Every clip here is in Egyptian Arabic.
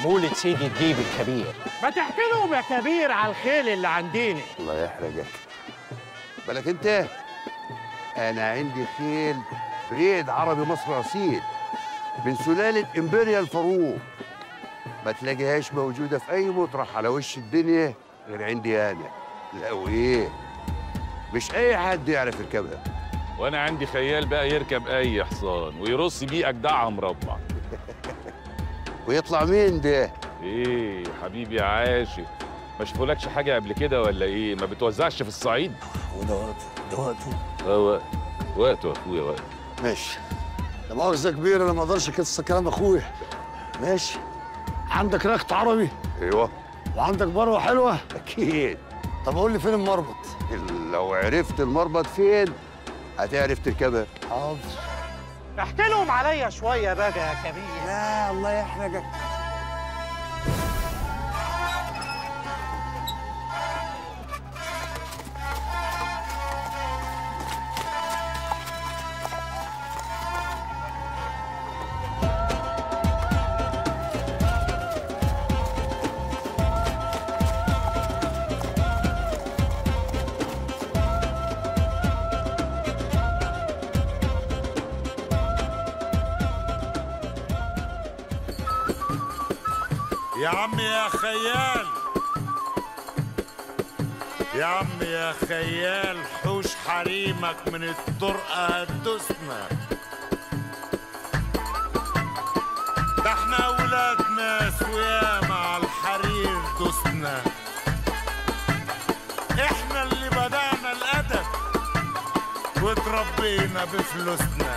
مولد سيدي الديب الكبير ما تحكي لهم يا كبير على الخيل اللي عندنا الله يحرجك بالك انت انا عندي خيل بريد عربي مصر اصيل من سلاله امبريال فاروق ما تلاقيهاش موجوده في اي مطرح على وش الدنيا غير عندي انا لا وايه مش اي حد يعرف يركبها وانا عندي خيال بقى يركب اي حصان ويرص بيه اجدعها مربع ويطلع مين ده ايه حبيبي يا عاشق ما شافولكش حاجه قبل كده ولا ايه ما بتوزعش في الصعيد وده وقته ده وقته اه وقت وقته يا اخويا وقت ماشي لا مؤاخذة كبيرة أنا ما أقدرش أكس كلام أخويا ماشي عندك رخت عربي ايوه وعندك بروة حلوة اكيد طب قول لي فين المربط لو عرفت المربط فين هتعرف تركبها حاضر احكي لهم عليا شويه بقى يا كبير لا الله يحرجك يا عم يا خيال يا عم يا خيال حوش حريمك من الطرقة هتدوسنا ده احنا اولاد ناس وياما على الحرير دوسنا احنا اللي بدأنا الأدب وتربينا بفلوسنا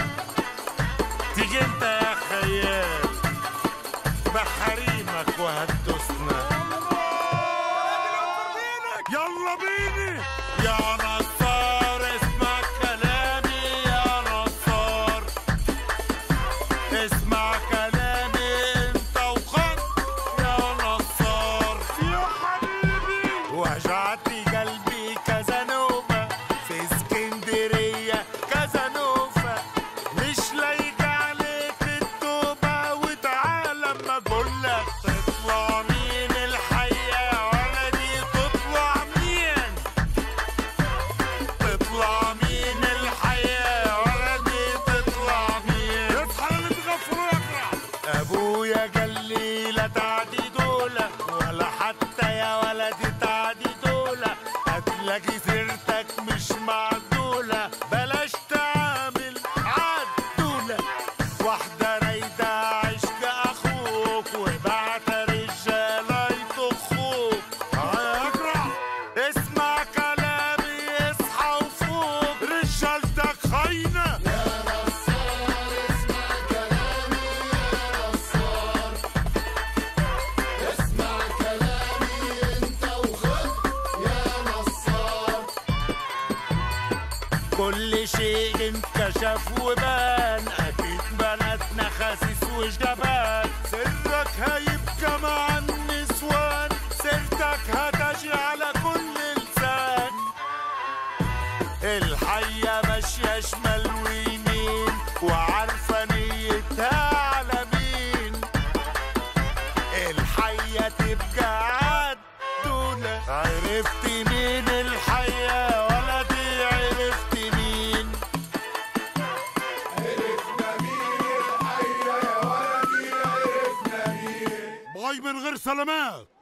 تيجي انت يا خيال بحريمك وهتدوسنا يلا بيني يا نصار اسمع كلامي يا نصار اسمع كلامي انت وخد يا نصار يا حبيبي وجعتي قلبي كازانوفا في اسكندرية كازانوفا مش لايقة عليك التوبة وتعالى اما اقولك تطلع مين الحياة ولا دي تطلع مين تطلع مين الحياة ولا دي تطلع مين اصحى اللي تغفر واقرا ابويا قال لي لا تعدي دولة ولا حتى يا ولدي تعدي دولة هتلاقي سيرتك مش معدولة بلاش تعامل عدولة واحدة رايدة عشق أخوك وبعت رجالة يطخوك اقرا اسمع كلامي اصحى وفوق رجالتك خاينة كل شيء انكشف وبان اكيد بناتنا خاسس وجبان سرك هيبقى مع النسوان سيرتك هتجي على كل لسان الحية ماشية شمال ويمين وعارفة نيتها على مين الحية تبقى عدولة عرفت مين الحية ولا دي عرفت مين باي من غير سلامات